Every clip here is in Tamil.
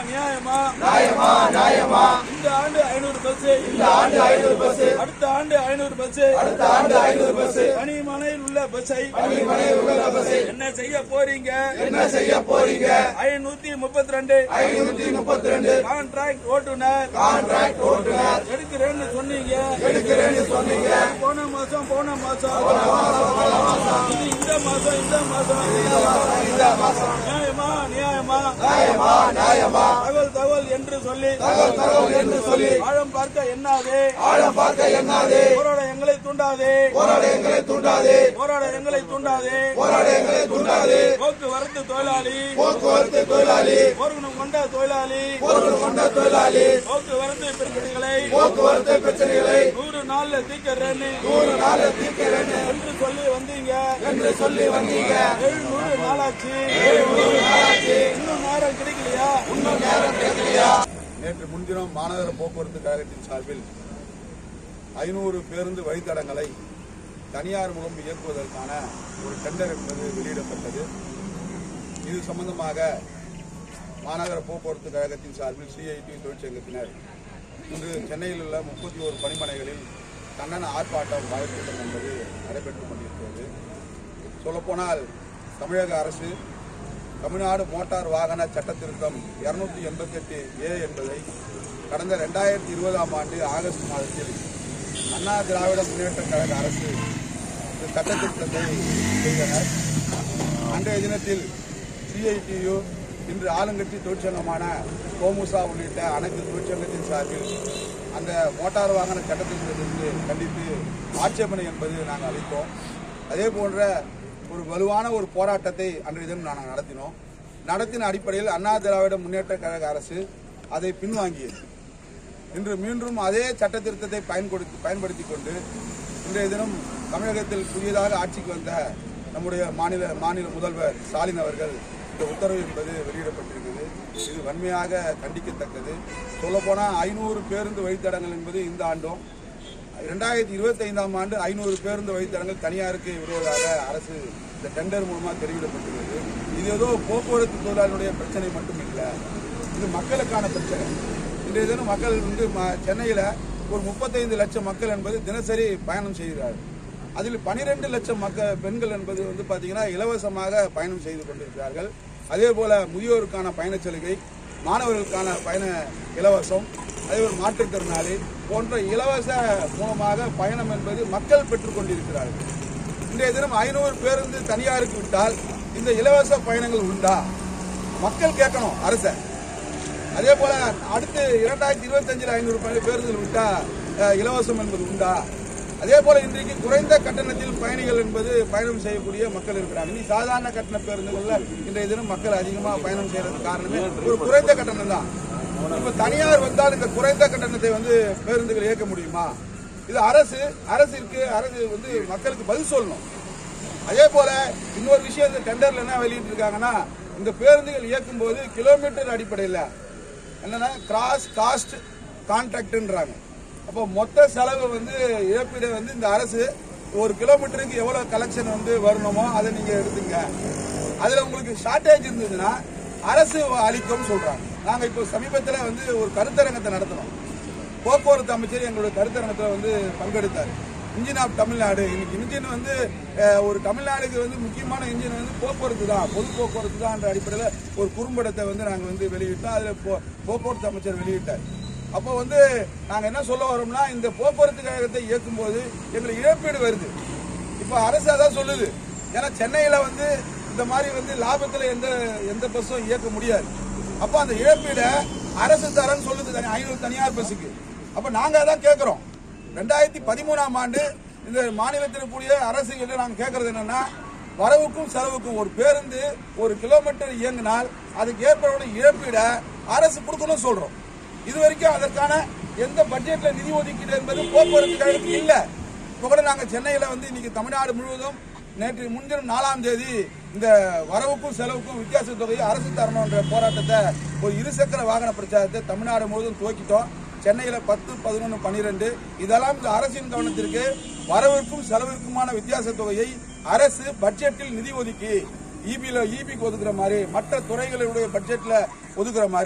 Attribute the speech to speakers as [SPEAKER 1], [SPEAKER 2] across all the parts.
[SPEAKER 1] நியாயமா
[SPEAKER 2] நியாயமா நியாயமா
[SPEAKER 1] இந்த ஆண்டு ஐநூறு பஸ்
[SPEAKER 2] இந்த ஆண்டு ஐநூறு பஸ்
[SPEAKER 1] அடுத்த ஆண்டு ஐநூறு பஸ்
[SPEAKER 2] அடுத்த ஆண்டு ஐநூறு பஸ்
[SPEAKER 1] பனிமனையில் உள்ள பஸ்ஸை
[SPEAKER 2] பணிமனையில் உள்ள பஸ்
[SPEAKER 1] என்ன செய்ய போறீங்க
[SPEAKER 2] என்ன செய்ய போறீங்க
[SPEAKER 1] ஐநூத்தி முப்பத்தி ரெண்டு
[SPEAKER 2] ஐநூத்தி முப்பத்தி ரெண்டு
[SPEAKER 1] கான்ட்ராக்ட் ஓட்டுநர்
[SPEAKER 2] கான்ட்ராக்ட் ஓட்டுநர்
[SPEAKER 1] எடுக்கிறேன்னு சொன்னீங்க
[SPEAKER 2] எடுக்கிறேன்னு சொன்னீங்க
[SPEAKER 1] போன மாசம் போன மாசம் இது இந்த மாசம் இந்த மாசம்
[SPEAKER 2] இந்த மாசம்
[SPEAKER 1] நியாயமா நியாயமா
[SPEAKER 2] நியாயமா நியாயமா
[SPEAKER 1] தகவல் தகவல் என்று சொல்லி
[SPEAKER 2] தகவல் தகவல் என்று சொல்லி
[SPEAKER 1] ஆழம் பார்க்க எண்ணாதே
[SPEAKER 2] ஆழம் பார்க்க எண்ணாதே
[SPEAKER 1] போராட எங்களை தூண்டாதே
[SPEAKER 2] போராட எங்களை தூண்டாதே
[SPEAKER 1] போராட எங்களை தூண்டாதே
[SPEAKER 2] போராட எங்களை தூண்டாதே
[SPEAKER 1] போக்குவரத்து தொழிலாளி
[SPEAKER 2] போக்குவரத்து தொழிலாளி
[SPEAKER 1] பொறுகுணம் கொண்ட தொழிலாளி
[SPEAKER 2] பொருள் கொண்ட தொழிலாளி
[SPEAKER 1] போக்குவரத்து பிரச்சனைகளை
[SPEAKER 2] போக்குவரத்து பிரச்சனைகளை
[SPEAKER 1] நூறு நாள்ல தீர்க்கிறேன்னு
[SPEAKER 2] நூறு நாள் தீர்க்கிறேன்
[SPEAKER 1] என்று சொல்லி வந்தீங்க
[SPEAKER 2] என்று சொல்லி வந்தீங்க
[SPEAKER 1] எழுநூறு நாளாச்சு இன்னும் நேரம் கிடைக்கலையா
[SPEAKER 2] இன்னும் நேரம் கிடைக்கலையா
[SPEAKER 3] நேற்று முன்தினம் மாநகர போக்குவரத்து கழகத்தின் சார்பில் ஐநூறு பேருந்து வழித்தடங்களை தனியார் முகம் இயக்குவதற்கான ஒரு டெண்டர் என்பது வெளியிடப்பட்டது இது சம்பந்தமாக மாநகர போக்குவரத்து கழகத்தின் சார்பில் சிஐடி தொழிற்சங்கத்தினர் இன்று சென்னையில் உள்ள முப்பத்தி ஒரு பணிமனைகளில் கண்டன ஆர்ப்பாட்டம் வாய்ப்புக்கூட்டம் என்பது நடைபெற்றுக் கொண்டிருக்கிறது சொல்லப்போனால் தமிழக அரசு தமிழ்நாடு மோட்டார் வாகன சட்ட திருத்தம் இருநூத்தி எண்பத்தி எட்டு ஏ என்பதை கடந்த ரெண்டாயிரத்தி இருபதாம் ஆண்டு ஆகஸ்ட் மாதத்தில் அண்ணா திராவிட முன்னேற்ற கழக அரசு இந்த சட்ட திருத்தத்தை செய்தனர் அன்றைய தினத்தில் சிஐடியு இன்று ஆளுங்கட்சி தொழிற்சங்கமான கோமுசா உள்ளிட்ட அனைத்து தொழிற்சங்கத்தின் சார்பில் அந்த மோட்டார் வாகன சட்ட திருத்தத்திற்கு கண்டித்து ஆட்சேபனை என்பது நாங்கள் அளித்தோம் அதே போன்ற ஒரு வலுவான ஒரு போராட்டத்தை அன்றைய தினம் நாங்கள் நடத்தினோம் நடத்தின அடிப்படையில் அண்ணா திராவிட முன்னேற்ற கழக அரசு அதை பின்வாங்கியது இன்று மீண்டும் அதே சட்ட திருத்தத்தை பயன்படுத்தி பயன்படுத்திக் கொண்டு இன்றைய தினம் தமிழகத்தில் புதியதாக ஆட்சிக்கு வந்த நம்முடைய மாநில மாநில முதல்வர் ஸ்டாலின் அவர்கள் இந்த உத்தரவு என்பது வெளியிடப்பட்டிருக்கிறது இது வன்மையாக கண்டிக்கத்தக்கது சொல்லப்போனால் ஐநூறு பேருந்து வழித்தடங்கள் என்பது இந்த ஆண்டும் இரண்டாயிரத்தி இருபத்தி ஐந்தாம் ஆண்டு ஐநூறு பேருந்து வழித்தடங்கள் தனியாருக்கு விடுவதாக அரசு இந்த டெண்டர் மூலமாக தெரிவிக்கப்பட்டுள்ளது இது ஏதோ போக்குவரத்து தொழிலாளர்களுடைய பிரச்சனை மட்டும் இல்லை இது மக்களுக்கான பிரச்சனை இன்றைய தினம் மக்கள் வந்து ம- சென்னையில ஒரு முப்பத்தைந்து லட்சம் மக்கள் என்பது தினசரி பயணம் செய்கிறார்கள் அதில் 12 லட்சம் மக்கள் பெண்கள் என்பது வந்து பார்த்தீங்கன்னா இலவசமாக பயணம் செய்து கொண்டிருக்கிறார்கள் அதே போல முதியோருக்கான பயணச் சலுகை மாணவர்களுக்கான பயண இலவசம் அதே ஒரு மாற்றுத்திறனாளி போன்ற இலவச மூலமாக பயணம் என்பது மக்கள் பெற்றுக் கொண்டிருக்கிறார்கள் இன்றைய தினம் ஐநூறு பேருந்து தனியாருக்கு விட்டால் இந்த இலவச பயணங்கள் உண்டா மக்கள் கேட்கணும் அரசை அதே போல அடுத்து இரண்டாயிரத்தி இருபத்தஞ்சில் ஐநூறு பேருந்துகள் விட்டா அஹ், இலவசம் என்பது உண்டா அதே போல இன்றைக்கு குறைந்த கட்டணத்தில் பயணிகள் என்பது பயணம் செய்யக்கூடிய மக்கள் இருக்கிறாங்க இனி சாதாரண கட்டண பேருந்துகள்ல இன்றைய தினம் மக்கள் அதிகமாக பயணம் செய்யறதுக்கு காரணமே ஒரு குறைந்த கட்டணம் தான் இப்ப தனியார் வந்தால் இந்த குறைந்த கட்டணத்தை வந்து பேருந்துகள் இயக்க முடியுமா இது அரசு அரசிற்கு அரசு வந்து மக்களுக்கு பதில் சொல்லணும் அதே போல இன்னொரு விஷயம் இந்த டெண்டர்ல என்ன வெளியிட்டு இருக்காங்கன்னா இந்த பேருந்துகள் இயக்கும் போது கிலோமீட்டர் அடிப்படையில் என்னன்னா கிராஸ் காஸ்ட் கான்ட்ராக்ட்ன்றாங்க அப்போ மொத்த செலவு வந்து இழப்பீடு வந்து இந்த அரசு ஒரு கிலோமீட்டருக்கு எவ்வளவு கலெக்ஷன் வந்து வரணுமோ அதை நீங்க எடுத்துங்க அதுல உங்களுக்கு ஷார்டேஜ் இருந்ததுன்னா அரசு அளிக்கும் சொல்றாங்க நாங்க இப்போ சமீபத்துல வந்து ஒரு கருத்தரங்கத்தை நடத்தினோம் போக்குவரத்து அமைச்சர் எங்களுடைய கருத்தரங்கத்தில் வந்து பங்கெடுத்தார் இன்ஜின் ஆஃப் தமிழ்நாடு இன்னைக்கு இன்ஜின் வந்து அஹ், ஒரு தமிழ்நாடுக்கு வந்து முக்கியமான இன்ஜின் வந்து போக்குவரத்து தான் பொது போக்குவரத்து தான் என்ற அடிப்படையில் ஒரு குறும்படத்தை வந்து நாங்கள் வந்து வெளியிட்டோம் அதில் போ போக்குவரத்து அமைச்சர் வெளியிட்டார் அப்போ வந்து நாங்கள் என்ன சொல்ல வரோம்னா இந்த போக்குவரத்து கழகத்தை இயக்கும் போது எங்களுக்கு இழப்பீடு வருது இப்போ அரசு அதான் சொல்லுது ஏன்னா சென்னையில் வந்து இந்த மாதிரி வந்து லாபத்தில் எந்த எந்த பஸ்ஸும் இயக்க முடியாது அப்போ அந்த இழப்பீடை அரசு தரேன்னு சொல்லுது தனி- ஐநூறு தனியார் பஸ்ஸுக்கு அப்போ நாங்கள் அதான் கேட்குறோம் ரெண்டாயிரத்தி பதிமூணாம் ஆண்டு இந்த மாநிலத்தில் கூடிய அரசுகிட்ட நாங்கள் கேட்கறது என்னன்னா வரவுக்கும் செலவுக்கும் ஒரு பேருந்து ஒரு கிலோமீட்டர் இயங்கினால் அதுக்கு ஏற்படக்கூடிய இழப்பீடை அரசு கொடுக்கணும் சொல்றோம் இது வரைக்கும் அதற்கான எந்த பட்ஜெட்ல நிதி ஒதுக்கீடு என்பது போக்குவரத்து கழகத்துக்கு இல்ல இப்ப கூட நாங்க சென்னையில வந்து இன்னைக்கு தமிழ்நாடு முழுவதும் நேற்று முன்தினம் நாலாம் தேதி இந்த வரவுக்கும் செலவுக்கும் வித்தியாச தொகையை அரசு தரணும்ன்ற போராட்டத்தை ஒரு இருசக்கர வாகன பிரச்சாரத்தை தமிழ்நாடு முழுவதும் துவக்கிட்டோம் சென்னையில பத்து பதினொன்று பன்னிரெண்டு இதெல்லாம் இந்த அரசின் கவனத்திற்கு வரவிற்கும் செலவிற்குமான வித்தியாச தொகையை அரசு பட்ஜெட்டில் நிதி ஒதுக்கி இபில இபிக்கு ஒதுக்குற மாதிரி மற்ற துறைகளுடைய பட்ஜெட்ல ஒதுக்குற மாதிரி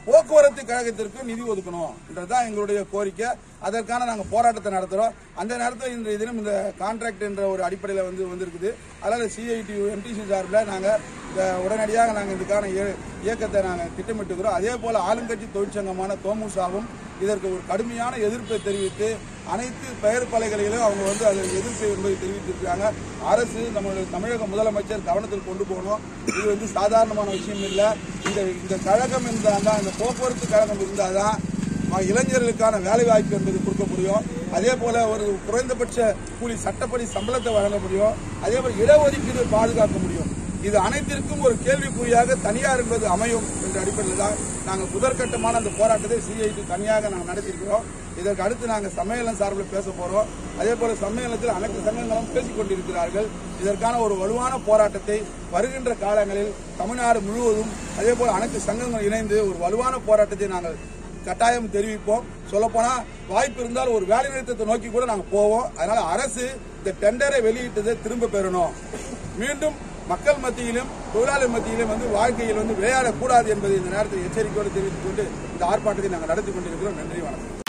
[SPEAKER 3] போக்குவரத்து கழகத்திற்கு நிதி ஒதுக்கணும் என்றதுதான் எங்களுடைய கோரிக்கை அதற்கான நாங்கள் போராட்டத்தை நடத்துறோம் அந்த நேரத்தில் இன்றைய தினம் இந்த கான்ட்ராக்ட் என்ற ஒரு அடிப்படையில் வந்து வந்திருக்குது அதனால சிஐடி எம்டிசி சார்பில் நாங்கள் இந்த உடனடியாக நாங்கள் இதுக்கான இய- இயக்கத்தை நாங்கள் திட்டமிட்டுக்கிறோம் அதே போல ஆளுங்கட்சி தொழிற்சங்கமான தோமுசாவும் இதற்கு ஒரு கடுமையான எதிர்ப்பை தெரிவித்து அனைத்து பெயர் பலகைகளிலும் அவங்க வந்து அது எதிர்ப்பு என்பதை தெரிவித்திருக்காங்க அரசு நம்மளுடைய தமிழக முதலமைச்சர் கவனத்தில் கொண்டு போகணும் இது வந்து சாதாரணமான விஷயம் இல்லை இந்த இந்த கழகம் இருந்தால் தான் இந்த போக்குவரத்து கழகம் இருந்தால் தான் ம- இளைஞர்களுக்கான வேலை வாய்ப்பு என்பது கொடுக்க முடியும் அதே போல ஒரு குறைந்தபட்ச கூலி சட்டப்படி சம்பளத்தை வழங்க முடியும் அதே போல இடஒதுக்கீடு பாதுகாக்க முடியும் இது அனைத்திற்கும் ஒரு கேள்விக்குறியாக தனியார் என்பது அமையும் என்ற அடிப்படையில் தான் நாங்கள் முதற்கட்டமான அந்த போராட்டத்தை சிஐடி தனியாக நாங்கள் நடத்தியிருக்கிறோம் இதற்கு அடுத்து நாங்கள் சம்மேளனம் சார்பில் பேச போறோம் அதே போல சம்மேளனத்தில் அனைத்து சங்கங்களும் பேசிக் கொண்டிருக்கிறார்கள் இதற்கான ஒரு வலுவான போராட்டத்தை வருகின்ற காலங்களில் தமிழ்நாடு முழுவதும் அதே போல அனைத்து சங்கங்கள் இணைந்து ஒரு வலுவான போராட்டத்தை நாங்கள் கட்டாயம் தெரிவிப்போம் சொல்லப்போனா வாய்ப்பு இருந்தால் ஒரு வேலை நிறுத்தத்தை நோக்கி கூட நாங்கள் போவோம் அதனால அரசு இந்த டெண்டரை வெளியிட்டதை திரும்ப பெறணும் மீண்டும் மக்கள் மத்தியிலும் தொழிலாளர் மத்தியிலும் வந்து வாழ்க்கையில் வந்து விளையாடக்கூடாது என்பதை இந்த நேரத்தில் எச்சரிக்கையோடு தெரிவித்துக் கொண்டு இந்த ஆர்ப்பாட்டத்தை நாங்கள் நடத்தி கொண்டிருக்கிறோம் நன்றி வணக்கம்